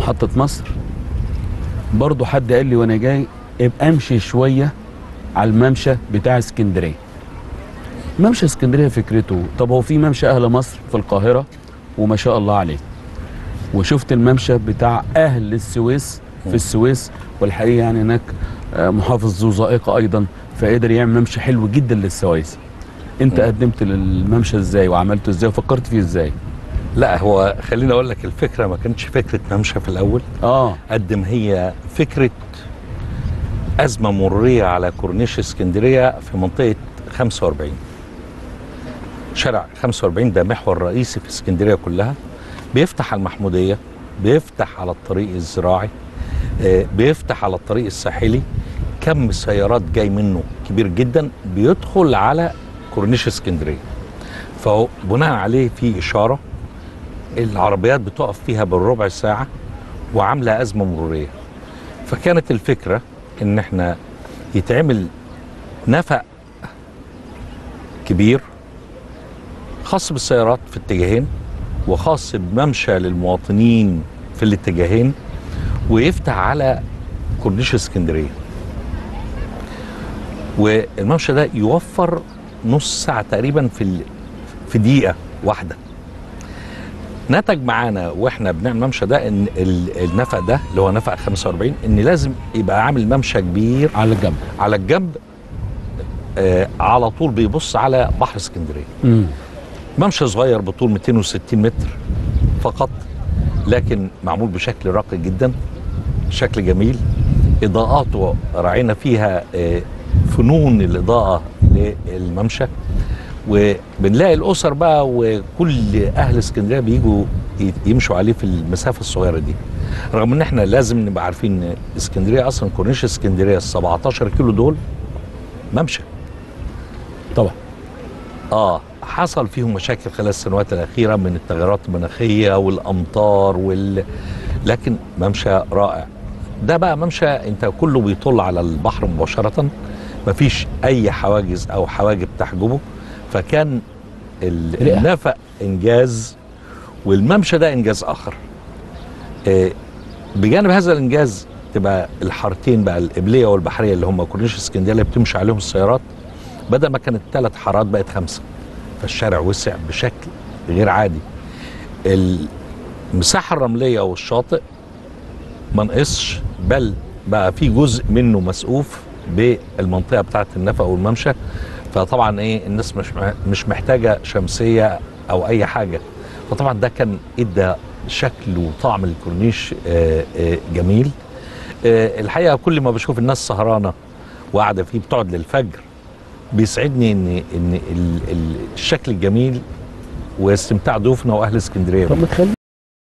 محطة مصر برضو حد قال لي وانا جاي ابقى امشي شوية على الممشى بتاع اسكندرية ممشى اسكندرية فكرته طب هو في ممشى اهل مصر في القاهرة وما شاء الله عليه وشفت الممشى بتاع اهل السويس في السويس والحقيقة يعني هناك آه، محافظ ذو ذائقة ايضا فقدر يعمل ممشى حلو جدا للسويس انت مم. قدمت للممشى ازاي وعملته ازاي وفكرت فيه ازاي لا هو خليني اقول لك الفكره ما كانتش فكره ممشى في الاول اه قد ما هي فكره ازمه مروريه على كورنيش اسكندريه في منطقه 45 شارع 45 ده محور رئيسي في اسكندريه كلها بيفتح على المحموديه بيفتح على الطريق الزراعي آه، بيفتح على الطريق الساحلي كم سيارات جاي منه كبير جدا بيدخل على كورنيش اسكندريه فبناء عليه في اشاره العربيات بتقف فيها بالربع ساعه وعامله ازمه مروريه فكانت الفكره ان احنا يتعمل نفق كبير خاص بالسيارات في اتجاهين وخاص بممشى للمواطنين في الاتجاهين ويفتح على كورنيش اسكندريه والممشى ده يوفر نص ساعه تقريبا في ال- في دقيقه واحده نتج معانا واحنا بنعمل ممشى ده ان ال- النفق ده اللي هو نفق 45 ان لازم يبقى عامل ممشى كبير على الجنب على الجنب آه على طول بيبص على بحر اسكندريه امم ممشى صغير بطول 260 متر فقط لكن معمول بشكل راقي جدا شكل جميل اضاءاته راعينا فيها آه، فنون الاضاءه للممشى وبنلاقي الاسر بقى وكل اهل اسكندريه بيجوا ي- يمشوا عليه في المسافه الصغيره دي رغم ان احنا لازم نبقى عارفين ان اسكندريه اصلا كورنيش اسكندريه ال 17 كيلو دول ممشى طبعا اه حصل فيهم مشاكل خلال السنوات الاخيره من التغيرات المناخيه والامطار وال لكن ممشى رائع ده بقى ممشى انت كله بيطل على البحر مباشره مفيش اي حواجز او حواجب تحجبه فكان ال- رئة. النفق انجاز والممشى ده انجاز اخر آه، بجانب هذا الانجاز تبقى الحارتين بقى القبليه والبحريه اللي هم كورنيش اسكندريه اللي بتمشي عليهم السيارات بدل ما كانت ثلاث حارات بقت خمسه فالشارع وسع بشكل غير عادي المساحه الرمليه والشاطئ ما نقصش بل بقى في جزء منه مسقوف بالمنطقه بتاعه النفق والممشى فطبعا ايه الناس مش مح- مش محتاجه شمسيه او اي حاجه فطبعا ده كان ادى شكل وطعم الكورنيش آه، آه، جميل آه، الحقيقه كل ما بشوف الناس سهرانه وقاعده فيه بتقعد للفجر بيسعدني ان ان ال- ال- الشكل الجميل واستمتاع ضيوفنا واهل اسكندريه طب ما تخلي